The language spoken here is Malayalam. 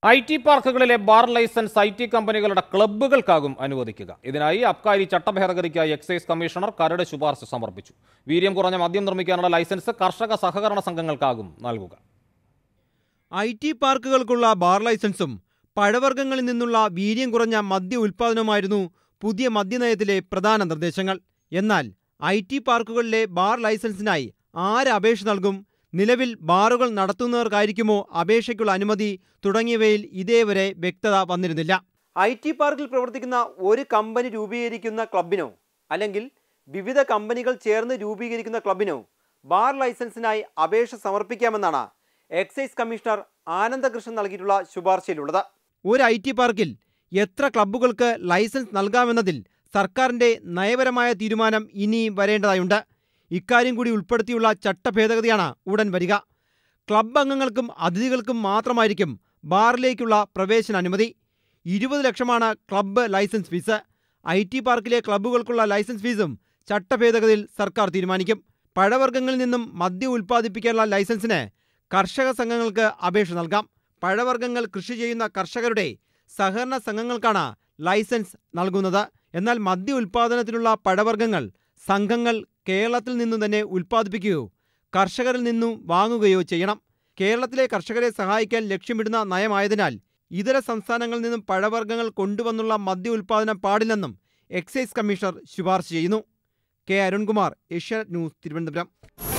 ഐ ടി പാർക്കുകളിലെ ബാർ ലൈസൻസ് ഐ ടി കമ്പനികളുടെ ക്ലബ്ബുകൾക്കാകും അനുവദിക്കുക ഇതിനായി അബ്കാരി ചട്ടഭേദഗതിക്കായി എക്സൈസ് കമ്മീഷണർ കരട് ശുപാർശ സമർപ്പിച്ചു വീര്യം കുറഞ്ഞ മദ്യം നിർമ്മിക്കാനുള്ള ലൈസൻസ് കർഷക സഹകരണ സംഘങ്ങൾക്കാകും നൽകുക ഐ ടി പാർക്കുകൾക്കുള്ള ബാർ ലൈസൻസും പഴവർഗ്ഗങ്ങളിൽ നിന്നുള്ള വീര്യം കുറഞ്ഞ മദ്യ ഉൽപ്പാദനവുമായിരുന്നു പുതിയ മദ്യനയത്തിലെ പ്രധാന നിർദ്ദേശങ്ങൾ എന്നാൽ ഐ ടി പാർക്കുകളിലെ ബാർ ലൈസൻസിനായി ആര് അപേക്ഷ നൽകും നിലവിൽ ബാറുകൾ നടത്തുന്നവർക്കായിരിക്കുമോ അപേക്ഷയ്ക്കുള്ള അനുമതി തുടങ്ങിയവയിൽ ഇതേവരെ വ്യക്തത വന്നിരുന്നില്ല ഐ ടി പാർക്കിൽ പ്രവർത്തിക്കുന്ന ഒരു കമ്പനി രൂപീകരിക്കുന്ന ക്ലബിനോ അല്ലെങ്കിൽ വിവിധ കമ്പനികൾ ചേർന്ന് രൂപീകരിക്കുന്ന ക്ലബിനോ ബാർ ലൈസൻസിനായി അപേക്ഷ സമർപ്പിക്കാമെന്നാണ് എക്സൈസ് കമ്മീഷണർ ആനന്ദകൃഷ്ണൻ നൽകിയിട്ടുള്ള ശുപാർശയിലുള്ളത് ഒരു ഐ ടി പാർക്കിൽ എത്ര ക്ലബ്ബുകൾക്ക് ലൈസൻസ് നൽകാമെന്നതിൽ സർക്കാരിന്റെ നയപരമായ തീരുമാനം ഇനിയും വരേണ്ടതായുണ്ട് ഇക്കാര്യം കൂടി ഉൾപ്പെടുത്തിയുള്ള ചട്ടഭേദഗതിയാണ് ഉടൻ വരിക ക്ലബ്ബ് അംഗങ്ങൾക്കും അതിഥികൾക്കും മാത്രമായിരിക്കും ബാറിലേക്കുള്ള പ്രവേശന അനുമതി ഇരുപത് ലക്ഷമാണ് club licence fee I T പാർക്കിലെ ക്ലബ്ബുകൾക്കുള്ള ലൈസൻസ് ഫീസും ചട്ടഭേദഗതിയിൽ സർക്കാർ തീരുമാനിക്കും പഴവർഗ്ഗങ്ങളിൽ നിന്നും മദ്യം ഉൽപ്പാദിപ്പിക്കാനുള്ള ലൈസൻസിന് കർഷക സംഘങ്ങൾക്ക് അപേക്ഷ നൽകാം പഴവർഗ്ഗങ്ങൾ കൃഷി ചെയ്യുന്ന കർഷകരുടെ സഹകരണ സംഘങ്ങൾക്കാണ് ലൈസൻസ് നൽകുന്നത് എന്നാൽ മദ്യ ഉൽപ്പാദനത്തിനുള്ള പഴവർഗ്ഗങ്ങൾ സംഘങ്ങൾ കേരളത്തിൽ നിന്നു തന്നെ ഉൽപ്പാദിപ്പിക്കുകയോ കർഷകരിൽ നിന്നും വാങ്ങുകയോ ചെയ്യണം കേരളത്തിലെ കർഷകരെ സഹായിക്കാൻ ലക്ഷ്യമിടുന്ന നയമായതിനാൽ ഇതര സംസ്ഥാനങ്ങളിൽ നിന്നും പഴവർഗ്ഗങ്ങൾ കൊണ്ടുവന്നുള്ള മദ്യ ഉൽപ്പാദനം പാടില്ലെന്നും എക്സൈസ് കമ്മീഷണർ ശുപാർശ ചെയ്യുന്നു കെ അരുൺകുമാർ ഏഷ്യാനെറ്റ് ന്യൂസ് തിരുവനന്തപുരം